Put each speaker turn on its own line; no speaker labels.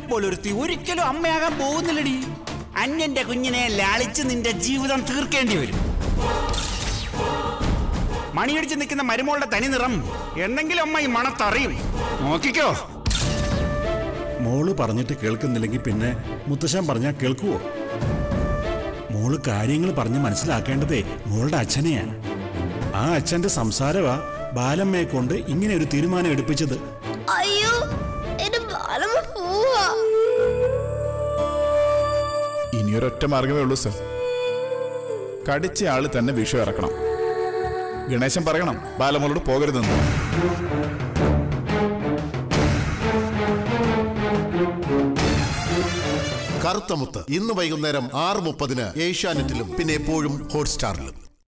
പോലൊരുത്തി ഒരിക്കലും അമ്മയാകാൻ പോകുന്നില്ലടി അന്യന്റെ കുഞ്ഞിനെ ലാളിച്ച് നിന്റെ ജീവിതം തീർക്കേണ്ടി വരും മണിയടിച്ച് നിൽക്കുന്ന മരുമോളുടെ തനി നിറം എന്തെങ്കിലും അമ്മ ഈ മണത്തറിയും നോക്കിക്കോ
മോള് പറഞ്ഞിട്ട് കേൾക്കുന്നില്ലെങ്കിൽ പിന്നെ മുത്തശ്ശൻ പറഞ്ഞാൽ കേൾക്കുവോ മോള് കാര്യങ്ങൾ പറഞ്ഞ് മനസ്സിലാക്കേണ്ടതേ മോളുടെ അച്ഛനെയാ ആ അച്ഛന്റെ സംസാരമാ ബാലമ്മയെ കൊണ്ട് ഇങ്ങനെ ഒരു തീരുമാനം എടുപ്പിച്ചത്
അയ്യോ എന്റെ ബാലമ്മ പോവാ
ഇനിയൊരൊറ്റ മാർഗമേ ഉള്ളൂ സർ കടിച്ച ആള് തന്നെ വിഷു ഇറക്കണം ഗണേശൻ പറയണം ബാലമോളോട് പോകരുതെന്ന്
കറുത്തമുത്ത് ഇന്ന് വൈകുന്നേരം ആറ് മുപ്പതിന് ഏഷ്യാനെറ്റിലും പിന്നെ എപ്പോഴും ഹോട്ട്സ്റ്റാറിലും